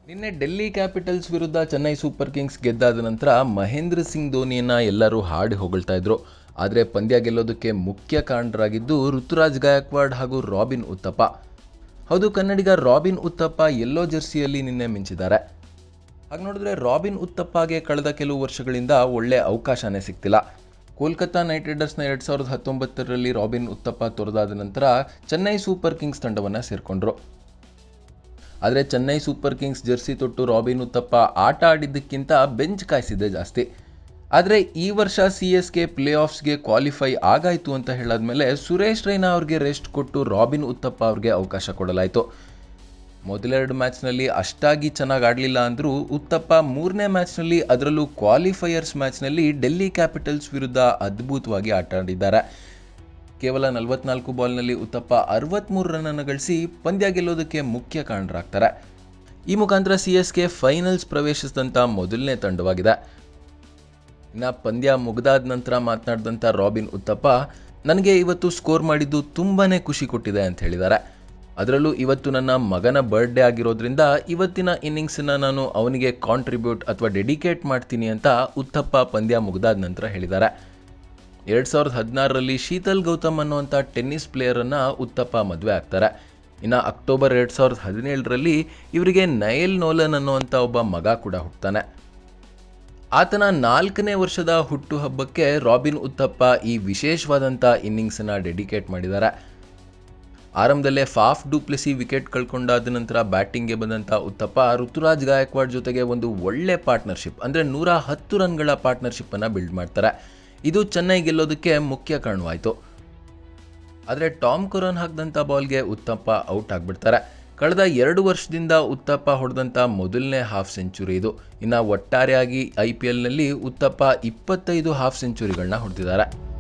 ನಿನ್ನೆ ಡೆಲ್ಲಿ ಕ್ಯಾಪಿಟಲ್ಸ್ ವಿರುದ್ಧ Chennai Super Kings ಗೆದ್ದಾದ ನಂತರ ಮಹೇಂದ್ರ ಸಿಂಗ್ ಧೋನಿಯನ್ನ ಎಲ್ಲರೂ ಹಾಡಿ ಹೊಗಳ್ತಾ ಇದ್ರು ಆದರೆ ಪಂದ್ಯ ಗೆಲ್ಲೋದಕ್ಕೆ ಮುಖ್ಯ ಕಾರಣರಾಗಿದ್ದು ಋತುರಾಜ್ ಗಾಯಕ್ವಾಡ್ ಹಾಗೂ ರಾಬಿನ್ ಉತ್ತಪ್ಪ ಹೌದು ಕನ್ನಡಿಗ ರಾಬಿನ್ ಉತ್ತಪ್ಪ ಯೆಲ್ಲೋ ಜೆರ್ಸಿಯಲ್ಲಿ ನಿನ್ನೆ ಮಿಂಚಿದ್ದಾರೆ ಹಾಗೆ ನೋಡಿದ್ರೆ ರಾಬಿನ್ ಉತ್ತಪ್ಪಗೆ ಕಳೆದ ಕೆಲವು ವರ್ಷಗಳಿಂದ ಒಳ್ಳೆ ಅವಕಾಶನೇ ಸಿಗ್ತಿಲ್ಲ ಕೋಲ್ಕತ್ತಾ ನೈಟ್ ರೈಡರ್ಸ್ನ ಎರಡು ಸಾವಿರದ ಹತ್ತೊಂಬತ್ತರಲ್ಲಿ ರಾಬಿನ್ ಉತ್ತಪ್ಪ ತೊರೆದಾದ ನಂತರ ಚೆನ್ನೈ ಸೂಪರ್ ಕಿಂಗ್ಸ್ ತಂಡವನ್ನು ಸೇರಿಕೊಂಡ್ರು ಆದರೆ ಚೆನ್ನೈ ಸೂಪರ್ ಕಿಂಗ್ಸ್ ಜೆರ್ಸಿ ತೊಟ್ಟು ರಾಬಿನ್ ಉತ್ತಪ್ಪ ಆಟ ಆಡಿದ್ದಕ್ಕಿಂತ ಬೆಂಚ್ ಕಾಯಿಸಿದೆ ಜಾಸ್ತಿ ಆದರೆ ಈ ವರ್ಷ ಸಿ ಎಸ್ ಕೆ ಪ್ಲೇ ಆಫ್ಸ್ಗೆ ಕ್ವಾಲಿಫೈ ಆಗಾಯಿತು ಅಂತ ಹೇಳಾದ್ಮೇಲೆ ಸುರೇಶ್ ರೈನಾ ಅವ್ರಿಗೆ ರೆಸ್ಟ್ ಕೊಟ್ಟು ರಾಬಿನ್ ಉತ್ತಪ್ಪ ಅವ್ರಿಗೆ ಅವಕಾಶ ಕೊಡಲಾಯಿತು ಮೊದಲೆರಡು ಮ್ಯಾಚ್ನಲ್ಲಿ ಅಷ್ಟಾಗಿ ಚೆನ್ನಾಗಿ ಆಡಲಿಲ್ಲ ಅಂದರೂ ಉತ್ತಪ್ಪ ಮೂರನೇ ಮ್ಯಾಚ್ನಲ್ಲಿ ಅದರಲ್ಲೂ ಕ್ವಾಲಿಫೈಯರ್ಸ್ ಮ್ಯಾಚ್ನಲ್ಲಿ ಡೆಲ್ಲಿ ಕ್ಯಾಪಿಟಲ್ಸ್ ವಿರುದ್ಧ ಅದ್ಭುತವಾಗಿ ಆಟ ಆಡಿದ್ದಾರೆ ಕೇವಲ ನಲವತ್ನಾಲ್ಕು ಬಾಲ್ನಲ್ಲಿ ಉತ್ತಪ್ಪ ಅರವತ್ತ್ಮೂರು ರನ್ನನ್ನು ಗಳಿಸಿ ಪಂದ್ಯ ಗೆಲ್ಲೋದಕ್ಕೆ ಮುಖ್ಯ ಕಾರಣರಾಗ್ತಾರೆ ಈ ಮುಖಾಂತರ ಸಿ ಎಸ್ ಕೆ ಫೈನಲ್ಸ್ ಪ್ರವೇಶಿಸಿದಂಥ ಮೊದಲನೇ ತಂಡವಾಗಿದೆ ಇನ್ನು ಪಂದ್ಯ ಮುಗಿದಾದ ನಂತರ ಮಾತನಾಡಿದಂಥ ರಾಬಿನ್ ಉತ್ತಪ್ಪ ನನಗೆ ಇವತ್ತು ಸ್ಕೋರ್ ಮಾಡಿದ್ದು ತುಂಬಾ ಖುಷಿ ಕೊಟ್ಟಿದೆ ಅಂತ ಹೇಳಿದ್ದಾರೆ ಅದರಲ್ಲೂ ಇವತ್ತು ನನ್ನ ಮಗನ ಬರ್ಡೇ ಆಗಿರೋದ್ರಿಂದ ಇವತ್ತಿನ ಇನ್ನಿಂಗ್ಸನ್ನು ನಾನು ಅವನಿಗೆ ಕಾಂಟ್ರಿಬ್ಯೂಟ್ ಅಥವಾ ಡೆಡಿಕೇಟ್ ಮಾಡ್ತೀನಿ ಅಂತ ಉತ್ತಪ್ಪ ಪಂದ್ಯ ಮುಗಿದಾದ ನಂತರ ಹೇಳಿದ್ದಾರೆ ಎರಡು ಸಾವಿರದ ಹದಿನಾರರಲ್ಲಿ ಶೀತಲ್ ಗೌತಮ್ ಅನ್ನುವಂಥ ಟೆನ್ನಿಸ್ ಪ್ಲೇಯರನ್ನು ಉತ್ತಪ್ಪ ಮದುವೆ ಆಗ್ತಾರೆ ಇನ್ನು ಅಕ್ಟೋಬರ್ ಎರಡು ಸಾವಿರದ ಹದಿನೇಳರಲ್ಲಿ ಇವರಿಗೆ ನಯಲ್ ನೋಲನ್ ಅನ್ನುವಂಥ ಒಬ್ಬ ಮಗ ಕೂಡ ಹುಟ್ಟುತ್ತಾನೆ ಆತನ ನಾಲ್ಕನೇ ವರ್ಷದ ಹುಟ್ಟುಹಬ್ಬಕ್ಕೆ ರಾಬಿನ್ ಉತ್ತಪ್ಪ ಈ ವಿಶೇಷವಾದಂಥ ಇನ್ನಿಂಗ್ಸನ್ನು ಡೆಡಿಕೇಟ್ ಮಾಡಿದ್ದಾರೆ ಆರಂಭದಲ್ಲೇ ಫಾಫ್ ಡೂಪ್ಲೆಸಿ ವಿಕೆಟ್ ಕಳ್ಕೊಂಡಾದ ನಂತರ ಬ್ಯಾಟಿಂಗ್ಗೆ ಬಂದಂಥ ಉತ್ತಪ್ಪ ಋತುರಾಜ್ ಗಾಯಕ್ವಾಡ್ ಜೊತೆಗೆ ಒಂದು ಒಳ್ಳೆ ಪಾರ್ಟ್ನರ್ಶಿಪ್ ಅಂದರೆ ನೂರ ಹತ್ತು ರನ್ಗಳ ಪಾರ್ಟ್ನರ್ಶಿಪ್ಪನ್ನು ಬಿಲ್ಡ್ ಮಾಡ್ತಾರೆ ಇದು ಚೆನ್ನೈ ಗೆಲ್ಲೋದಕ್ಕೆ ಮುಖ್ಯ ಕಾರಣವಾಯಿತು ಆದರೆ ಟಾಮ್ ಕೊರನ್ ಹಾಕಿದಂಥ ಬಾಲ್ಗೆ ಉತ್ತಪ್ಪ ಔಟ್ ಆಗಿಬಿಡ್ತಾರೆ ಕಳೆದ ಎರಡು ವರ್ಷದಿಂದ ಉತ್ತಪ್ಪ ಹೊಡೆದಂಥ ಮೊದಲನೇ ಹಾಫ್ ಸೆಂಚುರಿ ಇದು ಇನ್ನು ಒಟ್ಟಾರೆಯಾಗಿ ಐ ಪಿ ಎಲ್ನಲ್ಲಿ ಉತ್ತಪ್ಪ ಇಪ್ಪತ್ತೈದು ಹಾಫ್ ಸೆಂಚುರಿಗಳನ್ನ ಹೊಡೆದಿದ್ದಾರೆ